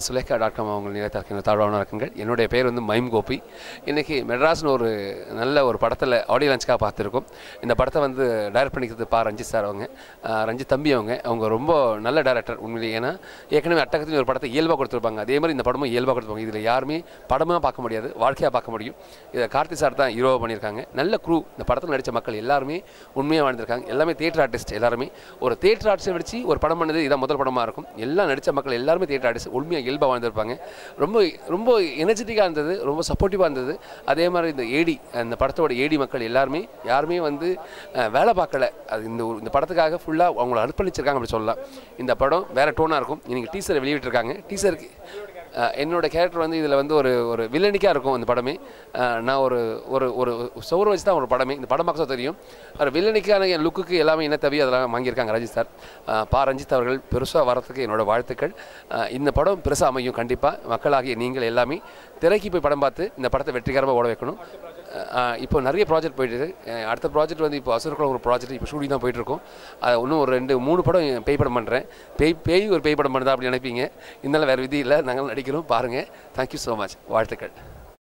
Sulekha dot com அவங்க நிலையத்திற்கு தாழ்வான வணக்கங்கள் என்னுடைய பேர் வந்து மைம் கோபி இன்றைக்கி மெட்ராஸ்னு ஒரு நல்ல ஒரு படத்தில் ஆடியோ லான்ச்சுக்காக பார்த்துருக்கோம் இந்த படத்தை வந்து டைரக்ட் பண்ணிக்கிறது பா ரஞ்சித் சார் அவங்க ஆஹ் ரஞ்சித் தம்பி அவங்க அவங்க ரொம்ப நல்ல டேரக்டர் உண்மையிலேயே ஏன்னா ஏற்கனவே அட்டகத்தின் ஒரு படத்தை இயல்பாக கொடுத்துருப்பாங்க அதே மாதிரி இந்த படமும் இயல்பாக கொடுத்துருப்பாங்க இதில் யாருமே படமாக பார்க்க முடியாது வாழ்க்கையாக பார்க்க முடியும் இதை கார்த்தி சார் தான் ஹீரோவாக பண்ணியிருக்காங்க நல்ல க்ரூ இந்த படத்தில் நடித்த மக்கள் எல்லாருமே உண்மையாக வாழ்ந்திருக்காங்க எல்லாமே தேட்டர் ஆர்டிஸ்ட் எல்லாருமே ஒரு தேட்டர் ஆர்டிஸ்ட்டை வச்சு ஒரு படம் பண்ணது இதான் முதல் படமாக இருக்கும் எல்லாம் நடித்த மக்கள் எல்லாருமே தேட்டர் ஆர்டிஸ்ட் உண்மையாக இயல்பாக வாழ்ந்திருப்பாங்க ரொம்ப ரொம்ப எனர்ஜெட்டிக்காக இருந்தது ரொம்ப சப்போர்ட்டிவாக இருந்தது அதே மாதிரி இந்த ஏடி அந்த படத்தோட ஏடி மக்கள் எல்லாருமே யாருமே வந்து அஹ், வேலை பார்க்கல அது இந்த ஒரு- இந்த படத்துக்காக ஃபுல்லாக அவங்கள அர்ப்பணிச்சிருக்காங்க அப்படி சொல்லலாம் இந்த படம் வேறு டோனாக இருக்கும் இன்னைக்கு டீசரை வெளியிட்டிருக்காங்க டீசருக்கு அஹ், என்னோட கேரக்டர் வந்து இதில் வந்து ஒரு ஒரு வில்லனிக்காக இருக்கும் இந்த படமே அஹ், நான் ஒரு ஒரு ஒரு சௌர வச்சு தான் ஒரு படமே இந்த படம் பார்க்க தெரியும் ஒரு வில்லனிக்கான என் லுக்குக்கு எல்லாமே என்ன தேவையோ அதெல்லாம் வாங்கியிருக்காங்க ரஞ்சித் சார் அஹ், பா ரஞ்சித் அவர்கள் பெருசாக வரத்துக்கு என்னோட வாழ்த்துக்கள் அஹ், இந்த படம் பெருசாக அமையும் கண்டிப்பாக மக்களாகிய நீங்கள் எல்லாமே திரைக்கு போய் படம் பார்த்து இந்த படத்தை வெற்றிகரமாக ஓட வைக்கணும் அஹ், இப்போ நிறைய ப்ராஜெக்ட் போயிட்டு இருக்கு. அஹ், அடுத்த ப்ராஜெக்ட் வந்து இப்போ அசுரக்குளம் ஒரு ப்ராஜெக்ட் இப்போ ஷூட்டிங் தான் போயிட்டுருக்கோம் அது இன்னும் ஒரு ரெண்டு மூணு படம் பேய் படம் பண்ணுறேன் பேய் பேய் ஒரு பேய் படம் பண்ணுறதா அப்படி நினைப்பீங்க இருந்தாலும் வேறு விதி இல்லை நாங்கள் நடிக்கிறோம் பாருங்கள் தேங்க்யூ ஸோ மச் வாழ்த்துக்கள்